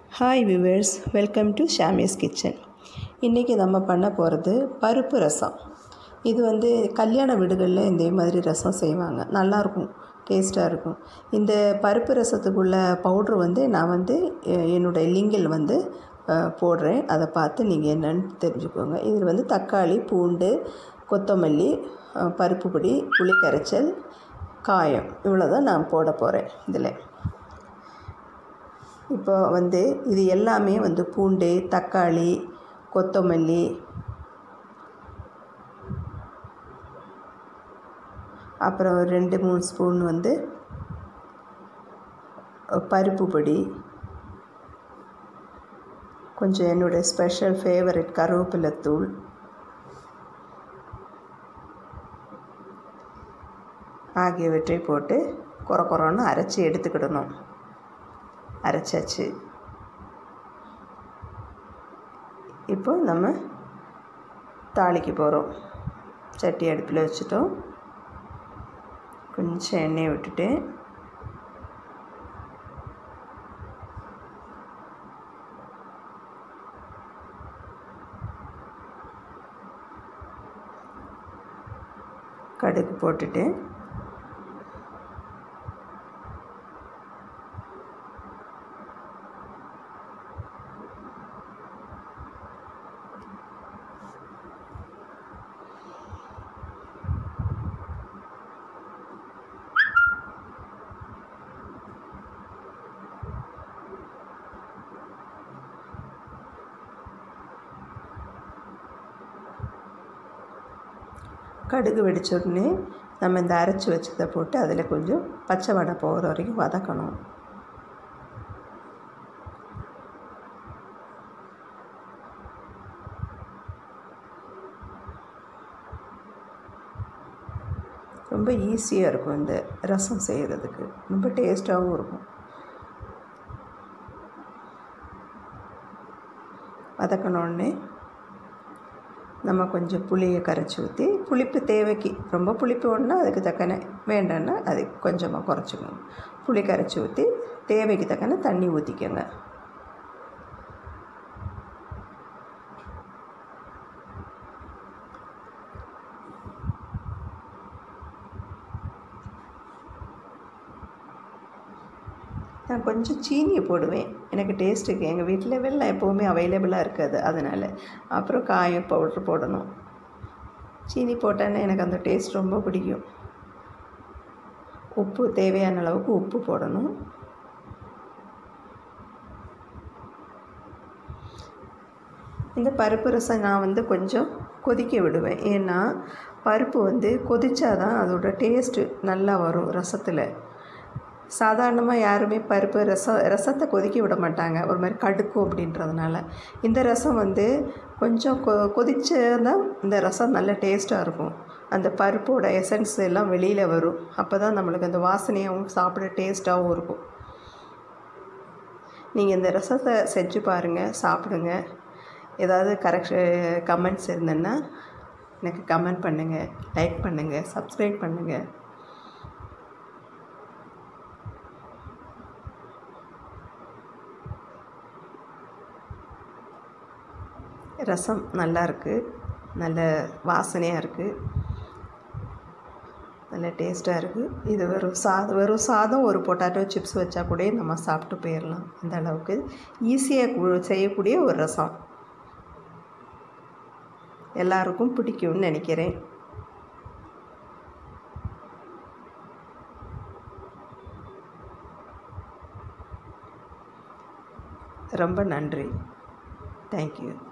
hi viewers welcome to Shamiya's kitchen இன்றைக்கி நம்ம பண்ண போகிறது பருப்பு ரசம் இது வந்து கல்யாண வீடுகளில் இதே மாதிரி ரசம் செய்வாங்க நல்லாயிருக்கும் டேஸ்ட்டாக இருக்கும் இந்த பருப்பு ரசத்துக்குள்ள பவுட்ரு வந்து நான் வந்து எ- என்னுடைய லிங்கில் வந்து அஹ், போடுறேன் அதை பார்த்து நீங்கள் என்னன்னு தெரிஞ்சுக்கோங்க இதில் வந்து தக்காளி பூண்டு கொத்தமல்லி அஹ், பருப்பு பொடி புளி கரைச்சல் காயம் இவ்வளோ தான் நான் போட போகிறேன் இதில் இப்போ வந்து இது எல்லாமே வந்து பூண்டு தக்காளி கொத்தமல்லி அப்புறம் ஒரு ரெண்டு மூணு ஸ்பூன் வந்து பருப்பு பொடி கொஞ்சம் என்னுடைய ஸ்பெஷல் ஃபேவரட் கருவேப்பிலை தூள் ஆகியவற்றை போட்டு குறை குறைன்னு அரைச்சி எடுத்துக்கிடணும் அரைச்சாச்சு இப்போ நம்ம தாளிக்க போகிறோம் சட்டி அடுப்பில் வச்சுட்டோம் கொஞ்சம் எண்ணெயை விட்டுட்டு கடுகு போட்டுட்டு கடுகு வெடிச்ச உடனே நம்ம இந்த அரைச்சி வச்சதை போட்டு அதில் கொஞ்சம் பச்சை வடை போகிற வரைக்கும் வதக்கணும் ரொம்ப ஈஸியாக இருக்கும் இந்த ரசம் செய்கிறதுக்கு ரொம்ப டேஸ்ட்டாகவும் இருக்கும் வதக்கினோடனே நம்ம கொஞ்சம் புளியை கரைச்சி ஊற்றி புளிப்பு தேவைக்கு ரொம்ப புளிப்பு ஒன்றா அதுக்கு தக்கன வேண்டான்னா அது கொஞ்சமாக குறைச்சிக்கணும் புளி கரைச்சி ஊற்றி தேவைக்கு தக்கன தண்ணி ஊற்றிக்கோங்க நான் கொஞ்சம் சீனியை போடுவேன் எனக்கு டேஸ்ட்டுக்கு எங்கள் வீட்டில் வெள்ளம் எப்போவுமே அவைலபிளாக இருக்காது அதனால் அப்புறம் காயம் பவுட்ரு போடணும் சீனி போட்டேன்னா எனக்கு அந்த டேஸ்ட் ரொம்ப பிடிக்கும் உப்பு தேவையான அளவுக்கு உப்பு போடணும் இந்த பருப்பு ரசம் நான் வந்து கொஞ்சம் கொதிக்க விடுவேன் ஏன்னா பருப்பு வந்து கொதிச்சாதான் அதோட டேஸ்ட்டு நல்லா வரும் ரசத்தில் சாதாரணமாக யாருமே பருப்பு ரசம் ரசத்தை கொதிக்க விட மாட்டாங்க ஒரு மாதிரி கடுக்கும் அப்படின்றதுனால இந்த ரசம் வந்து கொஞ்சம் கொ கொதிச்சதான் இந்த ரசம் நல்ல டேஸ்ட்டாக இருக்கும் அந்த பருப்போட எசன்ஸ் எல்லாம் வெளியில் வரும் அப்போ தான் நம்மளுக்கு அந்த வாசனையாகவும் சாப்பிட டேஸ்ட்டாகவும் இருக்கும் நீங்கள் இந்த ரசத்தை செஞ்சு பாருங்கள் சாப்பிடுங்க ஏதாவது கரெக்ஷன் கமெண்ட்ஸ் இருந்ததுன்னா எனக்கு கமெண்ட் பண்ணுங்கள் லைக் பண்ணுங்கள் சப்ஸ்கிரைப் பண்ணுங்கள் ரசம் நல்லா இருக்குது நல்ல வாசனையாக இருக்குது நல்ல டேஸ்ட்டாக இருக்குது இது வெறும் சாதம் வெறும் சாதம் ஒரு பொட்டாட்டோ சிப்ஸ் வச்சா கூட நம்ம சாப்பிட்டு போயிடலாம் அந்த அளவுக்கு ஈஸியாக செய்யக்கூடிய ஒரு ரசம் எல்லாருக்கும் பிடிக்கும்னு நினைக்கிறேன் ரொம்ப நன்றி தேங்க்யூ